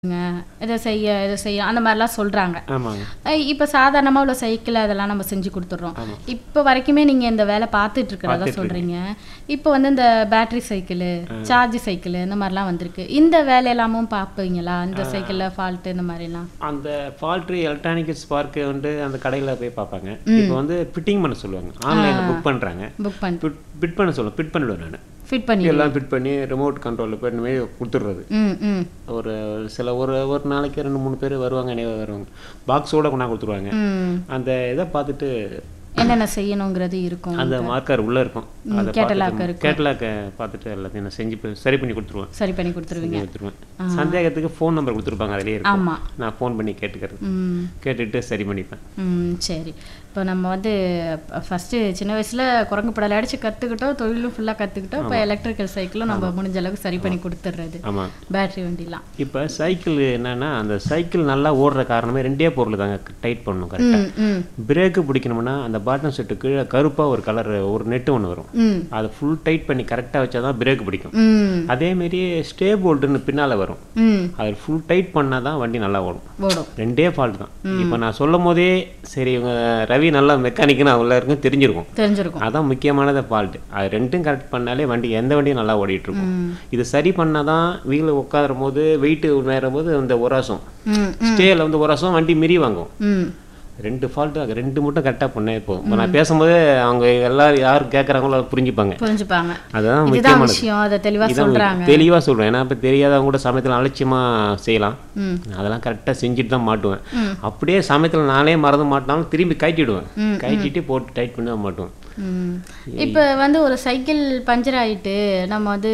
ங்க, இதை செய்ய இதை செய்ய அந்த மாதிரிலாம் சொல்றாங்க ஆமாங்க அஹ் இப்ப சாதாரணமா உள்ள சைக்கிள் அதெல்லாம் நம்ம செஞ்சு கொடுத்துட்றோம் இப்ப வரைக்குமே நீங்க இந்த வேலை பார்த்துட்டு இருக்கிறதா பார்த்துட்டு சொல்றீங்க இப்போ வந்து இந்த பேட்டரி சைக்கிள் சார்ஜ் சைக்கிள் இந்த மாதிரிலாம் வந்திருக்கு இந்த வேலையெல்லாமும் பார்ப்பீங்களா இந்த சைக்கிள்ல ஃபால்ட் இந்த மாதிரிலாம் அந்த ஃபால்ட்ரி எலக்ட்ரானிக் ஸ்பார்க்கு வந்து அந்த கடையில் போய் பார்ப்பாங்க இப்போ வந்து ஃபிட்டிங் பண்ண சொல்லுவாங்க ஆன்லைனில் புக் பண்ணுறாங்க புக் பண்ணி ஃபிட் ஃபிட் பண்ண சொல்லுவேன் ஃபிட் பண்ணிடுவேன் நான் ஃபிட் பண்ணி எல்லாம் ஃபிட் பண்ணி ரிமோட் கண்ட்ரோலில் போய் இந்த மாதிரி கொடுத்துட்றது ம் ம் ஒரு சில ஒரு ஒரு நாளைக்கு ரெண்டு மூணு பேர் வருவாங்க என்னைய வருவாங்க பாக்ஸோட கொண்டாந்து கொடுத்துருவாங்க ம் அந்த இதை பார்த்துட்டு என்னென்ன செய்யணுங்கிறது இருக்கும் அந்த மார்க்கர் உள்ளே இருக்கும் அதை கேட்டலாக் பார்த்துட்டு கேட்டலாக்கை பார்த்துட்டு எல்லாத்தையும் நான் செஞ்சு ப- சரி பண்ணி கொடுத்துருவேன் சரி பண்ணி கொடுத்துருவீங்க செஞ்சு கொடுத்துருவேன் சந்தேகத்துக்கு ஃபோன் நம்பர் கொடுத்துருப்பாங்க அதிலே இருக்கும் ஆமா நான் ஃபோன் பண்ணி கேட்டுக்கிறது ம் கேட்டுட்டு சரி பண்ணிப்பேன் ம் சரி இப்போ நம்ம வந்து ஃபஸ்ட்டு சின்ன வயசில் குரங்கு படலை அடித்து கற்றுக்கிட்டோம் தொழிலும் ஃபுல்லாக கற்றுக்கிட்டோம் இப்போ எலக்ட்ரிக்கல் சைக்கிளும் நம்ம முடிஞ்ச அளவுக்கு சரி பண்ணி கொடுத்துட்றது ஆமாம் பேட்டரி வண்டிலாம் இப்போ சைக்கிள் என்னன்னா அந்த சைக்கிள் நல்லா ஓடுற காரணமே ரெண்டே பொருள் தாங்க டைட் பண்ணணும் கரெக்டாக ம் ம் பிரேக்கு பிடிக்கணும்னா அந்த பாட்டம் செட்டு கீழே கருப்பாக ஒரு கலர் ஒரு நெட்டு ஒன்று வரும் ம் அதை ஃபுல் டைட் பண்ணி கரெக்டாக வச்சா தான் பிரேக் பிடிக்கும் ம் அதேமாரி ஸ்டே போல்ட்டுன்னு பின்னால் வரும் ம் அது ஃபுல் டைட் பண்ணால் தான் வண்டி நல்லா ஓடும் ஓடும் ரெண்டே ஃபால்ட் தான் இப்போ நான் சொல்லும் போதே சரி இவங்க ரவி நல்லா மெக்கானிக்குன்னு உள்ள இருக்கும் தெரிஞ்சிருக்கும் தெரிஞ்சிருக்கும் அதான் முக்கியமானது ஃபால்ட் அது ரெண்டும் கரெக்ட் பண்ணாலே வண்டி எந்த வண்டியும் நல்லா ஓடிட்டு இருக்கும் இது சரி பண்ணால் தான் வீல் உட்காரும் போது வெயிட்டு மேறும் போது அந்த உராசம் ம் ஸ்டேல வந்து உராசம் வண்டி மிரி வாங்கும் ம் ரெண்டு ஃபால்ட்டு ரெண்டு மட்டும் கரெக்டாக பண்ணே போதும் இப்போ நான் பேசும்போது அவங்க எல்லாரும் யார் கேட்குறாங்களோ அதை புரிஞ்சுப்பாங்க புரிஞ்சுப்பாங்க அதுதான் இதுதான் முக்கியமானது விஷயம் அதை தெளிவாக இதான் சொல்கிறாங்க தெளிவாக சொல்கிறேன் ஏன்னா இப்போ தெரியாதவங்க கூட சமயத்தில் அலட்சியமாக செய்யலாம் ம் அதெல்லாம் கரெக்டாக செஞ்சுட்டு தான் மாட்டுவேன் அப்படியே சமயத்தில் நானே மறந்து மாட்டினாலும் திரும்பி கழட்டிடுவேன் கழட்டிட்டு போட்டு டைட் பண்ணி தான் மாட்டுவேன் ம் இப்போ வந்து ஒரு சைக்கிள் பஞ்சர் ஆயிட்டு நம்ம வந்து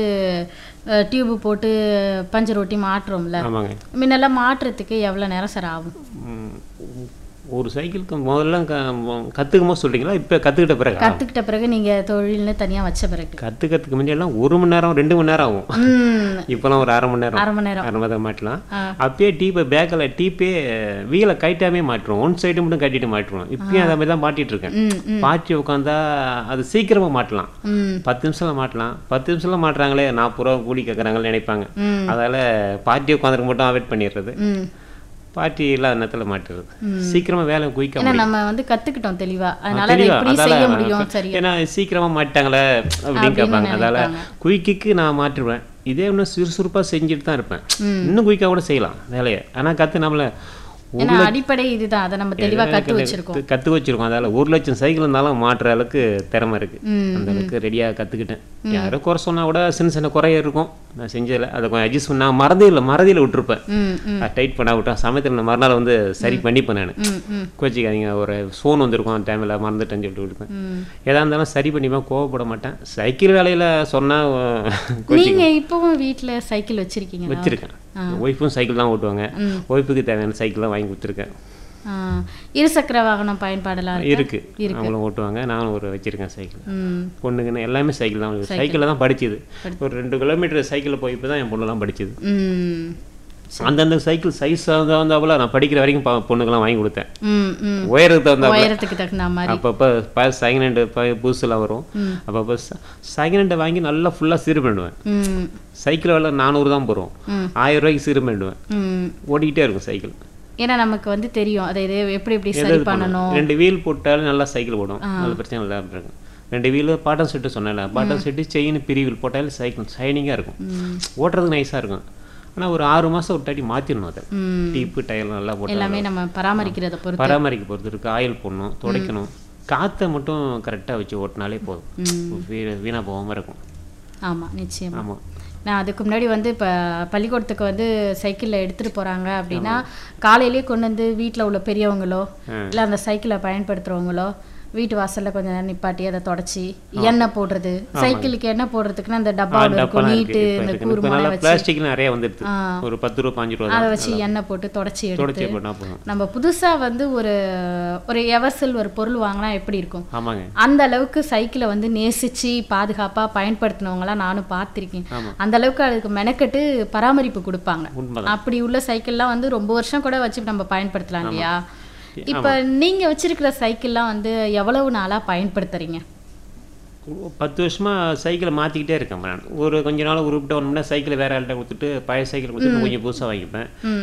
டியூப் போட்டு பஞ்சர் ஒட்டி மாட்டுறோம்ல ஆமாங்க முன்னெல்லாம் மாட்டுறதுக்கு எவ்வளோ நேரம் சார் ஆகும் ம், ஒரு சைக்கிளுக்கு முதல்ல க கற்றுக்கும் போது சொல்கிறீங்களா இப்போ கற்றுக்கிட்ட பிறகு கற்றுக்கிட்ட பிறகு நீங்கள் தொழில்னு தனியாக வச்ச பிறகு கற்றுக்கிறதுக்கு முன்னாடியெல்லாம் ஒரு மணி நேரம் ரெண்டு மணி நேரம் ஆகும் ம் இப்போலாம் ஒரு அரை மணி நேரம் அரை மணி நேரம் அரை மணி நேரம் மாட்டலாம் ஆ. அப்பயே டீப்பை பேக்கில் டீப்பே வீலை கைட்டாமே மாட்டுருவோம் ஒன் சைடு மட்டும் கட்டிட்டு மாட்டுருவோம் இப்பயும் அதை மாதிரி தான் மாட்டிட்டு இருக்கேன் ம் ம் பாட்டி உட்காந்தா அது சீக்கிரமாக மாட்டலாம் ம் பத்து நிமிஷம்ல மாட்டலாம் பத்து நிமிஷம்ல மாட்டுறாங்களே நாற்பது ரூபா கூலி கேட்குறாங்கன்னு நினைப்பாங்க ம். அதால பாட்டி உட்காந்துருக்கு மட்டும் அவாய்ட் பண்ணிடுறது ம் பாட்டி இல்லாத நேரத்தில் மாட்டுறது சீக்கிரமா வேலை குயிக்க ஏன்னா நம்ம வந்து கற்றுக்கிட்டோம் தெளிவா அதனால அதை தெளிவா எப்படி அதால செய்ய முடியும் சரி ஏன்னா சீக்கிரமா மாட்டாங்களே அப்படின்னு கேட்பாங்க அதால குயிக்குக்கு நான் மாற்றிடுவேன் இதே இன்னும் சுறுசுறுப்பா செஞ்சுட்டு தான் இருப்பேன் இன்னும் குயிக்காக கூட செய்யலாம் வேலையை ஆனா கத்து நம்மள ஏன்னா அடிப்படை இதுதான் அதை நம்ம தெளிவா கற்று வச்சிருக்கோம் கத்து வச்சிருக்கோம் அதால ஒரு லட்சம் சைக்கிள் இருந்தாலும் மாற்றுற அளவுக்கு திறமை இருக்கு ம், அந்த அளவுக்கு ரெடியாக கத்துக்கிட்டேன் யாரோ குறை சொன்னா கூட சின்ன சின்ன குறைய இருக்கும் நான் செஞ்சதில்ல அதை கொஞ்சம் அட்ஜஸ்ட் பண்ண நான் மறதியில் மறதியில் விட்டுருப்பேன் ம் ம் டைட் பண்ணா விட்டேன் சமயத்தில் நான் மறுநாள் வந்து சரி பண்ணிப்பேன் நான் ம் ம் கோச்சிக்காதீங்க ஒரு ஃபோன் வந்திருக்கும் அந்த டைமில் மறந்துட்டேன்னு சொல்லிட்டு விட்டுப்பேன் ம் எதா இருந்தாலும் சரி பண்ணிப்பேன் கோவப்பட மாட்டேன் சைக்கிள் வேலையில் சொன்னால் நீங்க இப்பவும் வீட்ல சைக்கிள் வச்சிருக்கீங்களா வச்சிருக்கேன் ஒய்ஃபும் சைக்கிள் தான் ஓட்டுவாங்க ஒய்ஃபுக்கு தேவையான சைக்கிள் தான் வாங்கி கொடுத்துருக்கேன் ஆ, இருசக்கர வாகனம் பயன்பாடலாம் இருக்கு இருக்கு அவங்களும் ஓட்டுவாங்க நானும் ஒரு வச்சிருக்கேன் சைக்கிள் ம் பொண்ணுங்கன்னு எல்லாமே சைக்கிள் தான் சைக்கிளில் தான் படிச்சது ஒரு ரெண்டு கிலோமீட்டர் சைக்கிளில் போய் இப்போ தான் என் பொண்ணுலாம் படிச்சது ம் அந்தந்த சைக்கிள் சைஸ் தகுந்தாப்புல நான் படிக்கிற வரைக்கும் ப- பொண்ணுக்கெல்லாம் வாங்கி கொடுத்தேன் ம் ம் உயரத்துக்கு தகுந்தாப்புல உயரத்துக்கு தகுந்த மாதிரி அப்பப்போ செகண்ட் ஹேண்டு புதுசுலாம் வரும் அப்பப்போ செகண்ட் ஹேண்டை வாங்கி நல்லா ஃபுல்லாக சீர் பண்ணுவேன் ம் சைக்கிள் விலை நானூறு தான் போகிறோம் ம். ஆயிரம் ரூபாய்க்கு சீர் பண்ணிடுவேன் ம் ஓடிக்கிட்டே இருக்கும் சைக்கிள் ஏன்னா நமக்கு வந்து தெரியும் அதை இது எப்படி எப்படி சரி பண்ணணும் ரெண்டு வீல் போட்டாலும் நல்லா சைக்கிள் ஓடும் நல்ல பிரச்சனை இல்லை இருக்கும் ரெண்டு வீலு பாட்டம் செட்டு சொன்னேன்ல bottom set chain free wheel போட்டாலும் சைக்கிள் ஷைனிங்காக இருக்கும் ஓட்டுறதுக்கு நைஸாக இருக்கும் ஆனால் ஒரு ஆறு மாதம் ஒரு டாட்டி மாற்றிடணும் அதை ம் டீப்பு டயர் நல்லா போட்டு எல்லாமே நம்ம பராமரிக்கிறத பொறுத்து பராமரிக்க பொறுத்து இருக்கு ஆயில் போடணும் துடைக்கணும் காற்றை மட்டும் கரெக்டாக வச்சு ஓட்டினாலே போதும் வீ வீணாக போகாமல் இருக்கும் ஆமா நிச்சயமா ஆமாம் நான் அதுக்கு முன்னாடி வந்து இப்போ பள்ளிக்கூடத்துக்கு வந்து சைக்கிளில் எடுத்துகிட்டு போகிறாங்க அப்படின்னா காலையிலேயே கொண்டு வந்து வீட்டில் உள்ள பெரியவங்களோ இல்லை அந்த சைக்கிளை பயன்படுத்துகிறவங்களோ வீட்டு வாசல்ல கொஞ்ச நேரம் நிப்பாட்டி அதை தொடச்சி எண்ணெய் போடுறது சைக்கிளுக்கு எண்ணெய் போடுறதுக்குன்னா அந்த டப்பாவில் இருக்கும் டப்பாலாம் நீட்டு இருக்கு இப்போ இந்த இருக்கு கூறு இப்போ முனை நல்லா வச்சு பிளாஸ்டிக் நிறைய வந்துடுது ஆ. ஒரு பத்து ரூபா பாஞ்சு ரூபா அதை தான் வச்சு எண்ணெய் போட்டு தொடச்சி எடுத்து தொடச்சி போட்டால் போதும் நம்ம புதுசா வந்து ஒரு ஒரு எவர்சல் ஒரு பொருள் வாங்கினா எப்படி இருக்கும் ஆமாங்க அந்த அளவுக்கு சைக்கிளை வந்து நேசிச்சு பாதுகாப்பா பயன்படுத்தினவங்களாம் நானும் பார்த்திருக்கேன் அந்த அளவுக்கு அதுக்கு மெனக்கெட்டு பராமரிப்பு கொடுப்பாங்க உண்மைதான் அப்படி உள்ள சைக்கிள்லாம் வந்து ரொம்ப வருஷம் கூட வச்சு நம்ம பயன்படுத்தலாம் இல்லையா இப்ப நீங்க வச்சிருக்கிற சைக்கிள்லாம் வந்து எவ்வளவு நாளா பயன்படுத்துறீங்க பத்து வருஷமா சைக்கிளை மாற்றிக்கிட்டே இருக்கேன் நான் ஒரு கொஞ்ச நாள் உருப்பிட்டு ஒன்று சைக்கிளை வேற ஆள்கிட்ட கொடுத்துட்டு பழைய சைக்கிள் கொடுத்துட்டு கொஞ்சம் புதுசாக வாங்கிப்பேன் ம்